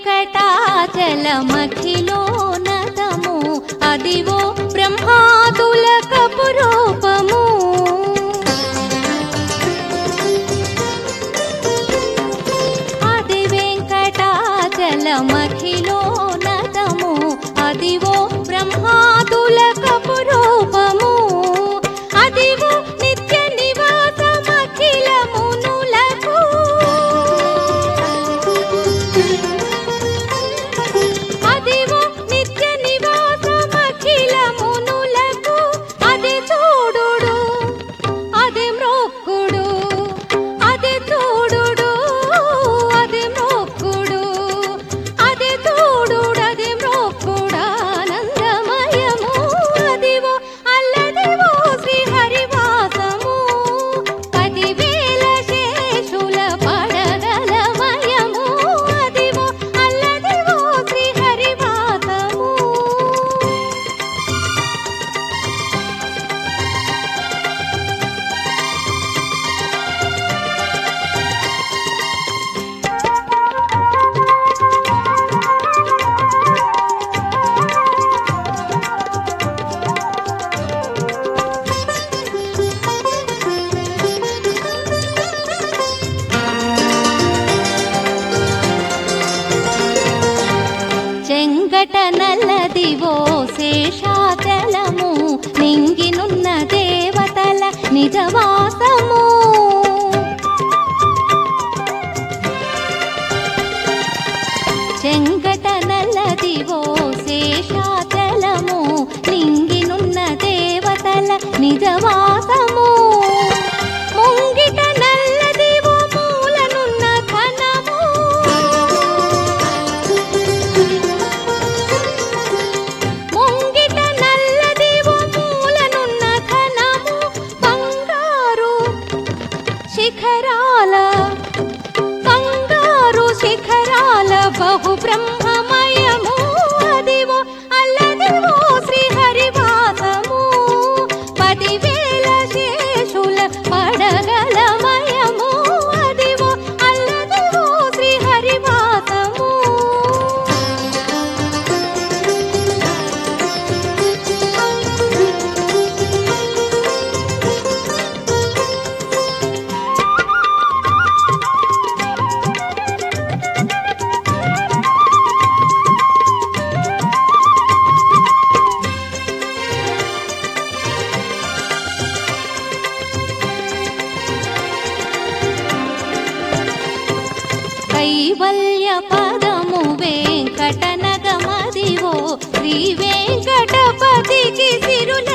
వెంకటాచలమఖిలోనతము అదివో బ్రహ్మాదుల కపురూపము అది వెంకటాచలమఖిలోనతము అదివో బ్రహ్మాదుల కపురూపము అదివో నిత్య నివాసమఖిల మునులకు అదివో నిత్య నివాసమఖిల మునులకు అది చూడుడు అది మ్రోక్కుడు అది చూడుడు అది మ్రోక్కుడు అది చూడుడు అది మ్రోక్కుడానందమయము అదివో అల్లదివో శ్రీహరివాసము పదివేల శేషుల పడగలమయము అదివో అల్లదివో శ్రీహరివాసము చెంగట నల్లదివో శేషాచలము నింగినున్న దేవతల నిజవాసము చెంగట నల్లదివో శేషాచలము నింగినున్న దేవతల నిజవాసము ముంగిట నల్లదివో మూలనున్న ఘనము ముంగిట నల్లదివో మూలనున్న ఘనము బంగారు శిఖరాల బంగారు శిఖరాల బహు బ్రహ్మమయము అదివో అల్లదివో శ్రీహరివాసము పదివేల శేషుల పడగలమయము అదివో అల్లదివో శ్రీహరివాసము కైవల్య పదము వెంకటనగమదివో శ్రీ వెంకటపతికి సిరుల